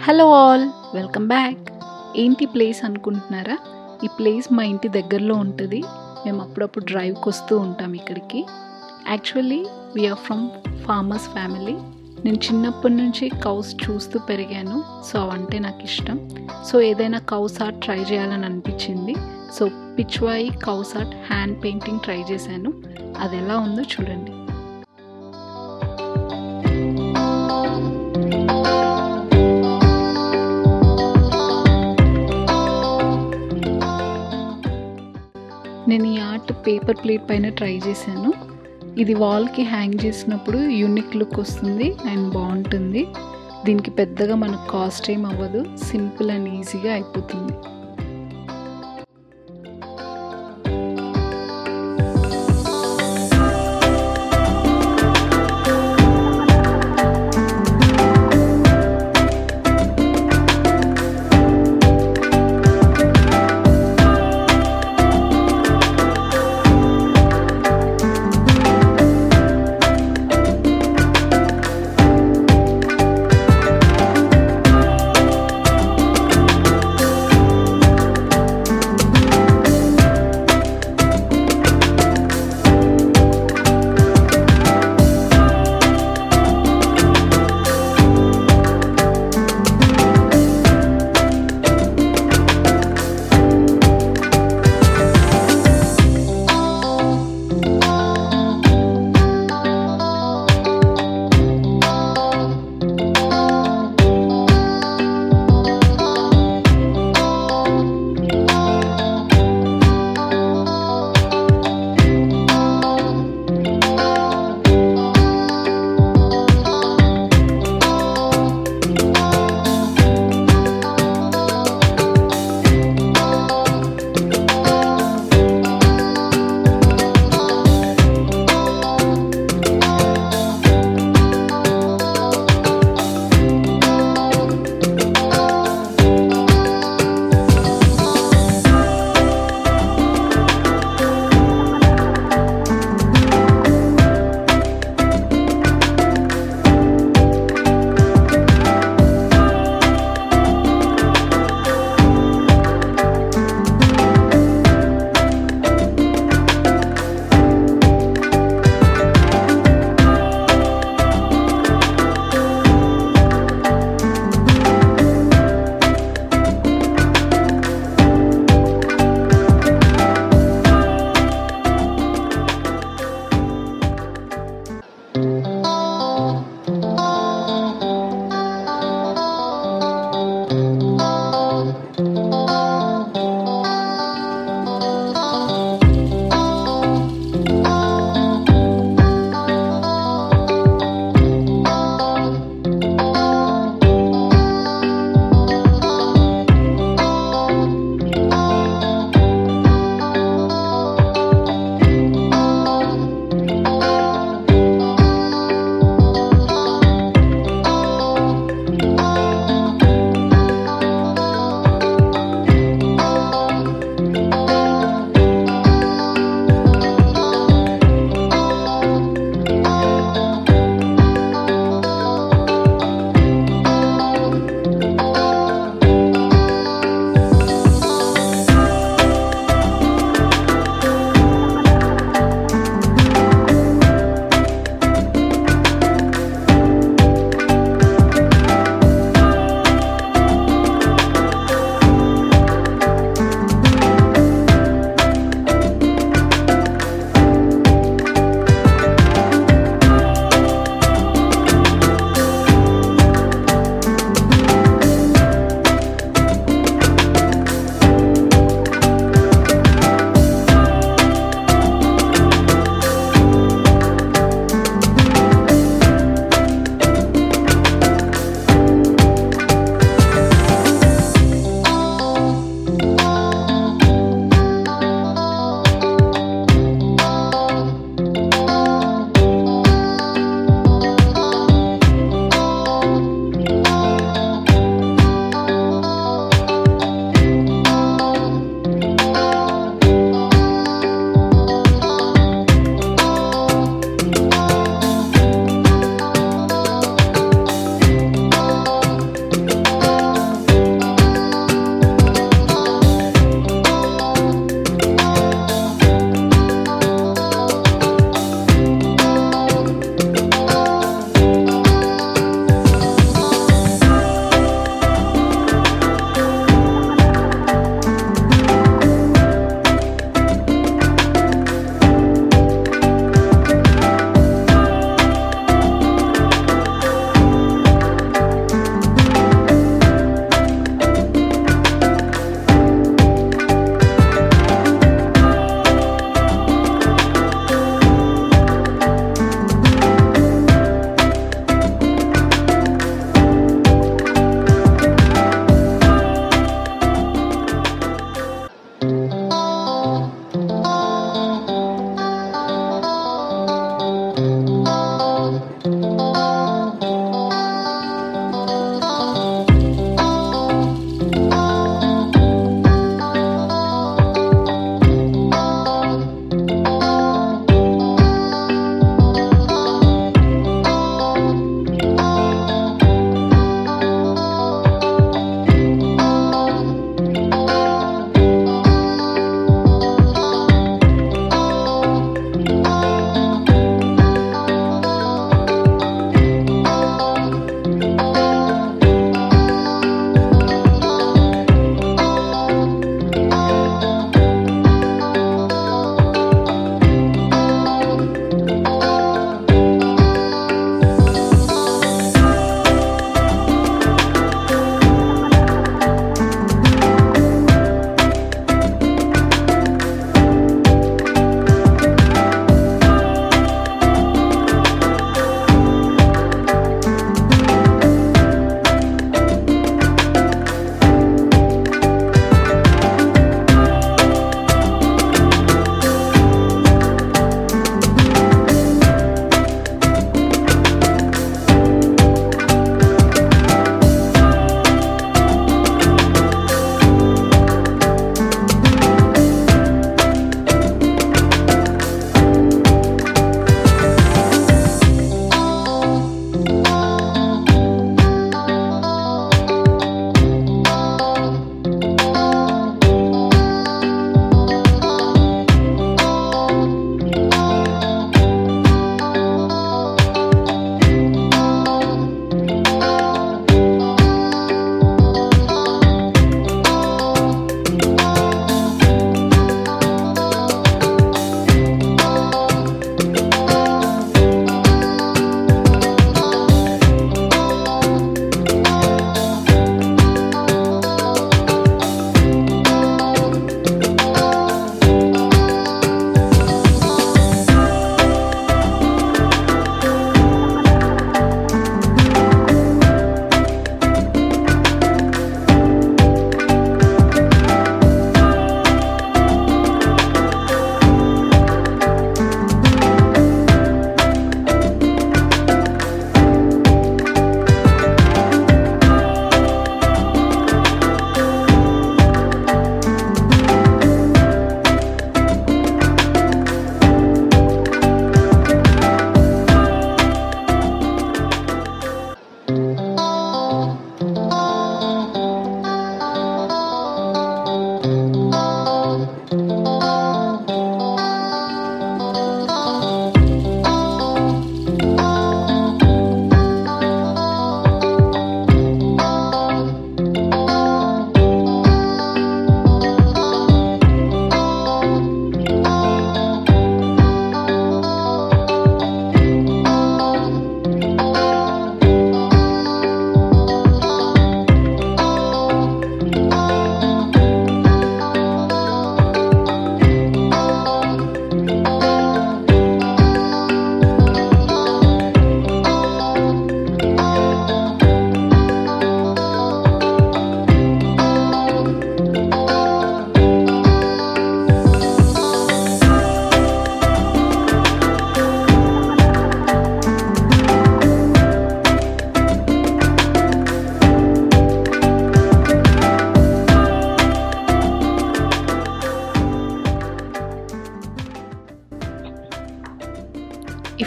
Hello all welcome back ఏంటి place అనుకుంటున్నారా ఈ ప్లేస్ మా ఇంటి దగ్గరలో ఉంటుంది మేము అప్పుడప్పుడు డ్రైవ్కి వస్తూ ఉంటాం ఇక్కడికి actually we are from farmers family నేను చిన్నప్పటి నుంచి కౌస్ చూస్తూ పెరిగాను సో అవంటే నాకు ఇష్టం సో ఏదైనా కౌస్ ఆర్ట్ ట్రై చేయాలని అనిపించింది so Pichwai cows art hand painting try చేశాను అది ఎలా ఉందో చూడండి నేను ఈ ఆర్ట్ పేపర్ ప్లేట్ పైన ట్రై చేశాను ఇది వాల్కి హ్యాంగ్ చేసినప్పుడు యూనిక్ లుక్ వస్తుంది అండ్ బాగుంటుంది దీనికి పెద్దగా మనకు కాస్ట్ ఏం అవ్వదు సింపుల్ అండ్ ఈజీగా అయిపోతుంది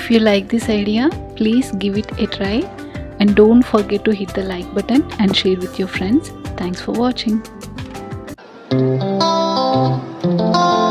If you like this idea, please give it a try and don't forget to hit the like button and share with your friends. Thanks for watching.